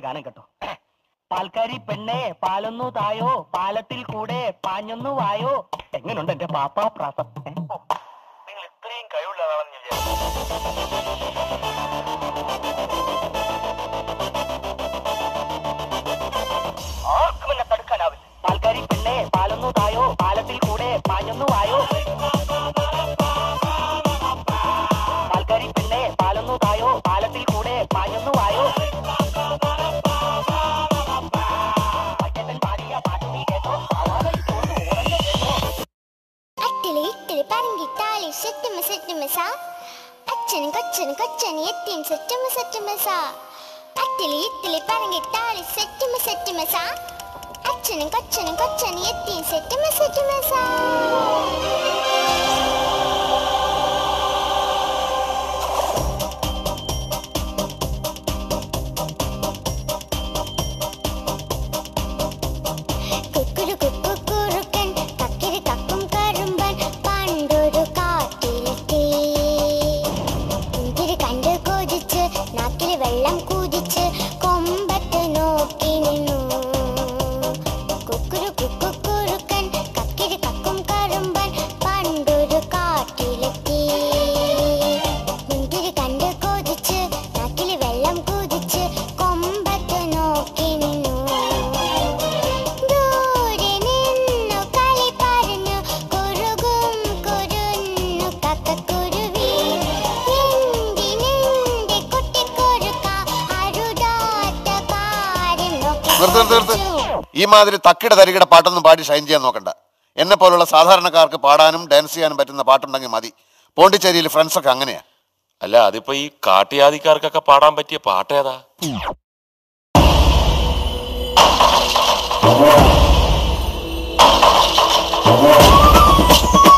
ഗാനം കേട്ടോ പാൽക്കാരി പെണ്ണെ പാലൊന്നു തായോ പാലത്തിൽ കൂടെ പാഞ്ഞൊന്നു വായോ എങ്ങനുണ്ട് എന്റെ പാപ്പാ പ്രാസം ഏ? നിങ്ങൾ ഇത്രയും കഴിവുള്ള ആളാണെന്ന് ഞാൻ വിചാരിച്ചു ആർക്കും എന്നെ തടുക്കാനാവില്ല പാൽക്കാരി പെണ്ണെ പാലൊന്നു തായോ പാലത്തിൽ കൂടെ പാഞ്ഞൊന്നു വായോ പാൽക്കാരി പെണ്ണെ പാലൊന്നു തായോ പാലത്തിൽ കൂടെ പാഞ്ഞൊന്നു വായോ പച്ചക്കൻ പാടിയ പാട്ട് നീ കേട്ടോ ആവാതെ ഇട്ടുകൊണ്ട് ഉറങ്ങ് കേട്ടോ അട്ടിളി ഇട്ടിളി പറങ്കിട്ടാളി സെറ്റുമ സെറ്റുമ സാ അച്ഛനും കൊച്ചനും കൊച്ചനും എത്തിയും സെറ്റുമ സെറ്റുമ സാ അട്ടിളി ഇട്ടിളി പറങ്കിട്ടാളി സെറ്റുമ സെറ്റുമ സാ അച്ഛനും കൊച്ചനും കൊച്ചനും എത്തിയും സെറ്റുമ സെറ്റുമ സാ കുക്കുരു കുക്കുക്കുറുക്കൻ കക്കിരി കക്കും കറുമ്പൻ പണ്ടൊരു കാട്ടിലെത്തി മുന്തിരി കണ്ട് കൊതിച്ച് നാക്കിൽ വെള്ളം കുതിച്ച് കൊമ്പത്ത് നോക്കി നിന്നു കുക്കുരു കുക്കുക്കുറുക്കൻ കക്കിരി കക്കും കറുമ്പൻ പണ്ടൊരു കാട്ടിലെത്തി മുന്തിരി കണ്ട് കൊതിച്ച് നാക്കിൽ വെള്ളം കുതിച്ച് കൊമ്പത്ത് നോക്കി നിന്നു ദൂരെ നിന്നു കളി പറഞ്ഞു കുറുകും കുരുന്നു കക്കക്കുരുവി എന്തിനെന്റെ കുട്ടിക്കുറുക്ക അരുതാത്ത കാര്യം നോക്കി നിർത്ത് നിർത്ത് നിർത്ത് ചോദിച്ചു. ഈ മാതിരി തക്കിട തരികിട പാട്ടൊന്നും പാടി ഷൈൻ ചെയ്യാൻ നോക്കണ്ട എന്നെ പോലുള്ള സാധാരണക്കാർക്ക് പാടാനും ഡാൻസ് ചെയ്യാനും പറ്റുന്ന പാട്ടുണ്ടെങ്കിൽ മതി പോണ്ടിച്ചേരിയിൽ ഫ്രണ്ട്സൊക്കെ അങ്ങനെയാ അല്ല അതിപ്പോ ഈ കാട്ടിയാദിക്കാർക്കൊക്കെ പാടാൻ പറ്റിയ പാട്ടേതാ ആ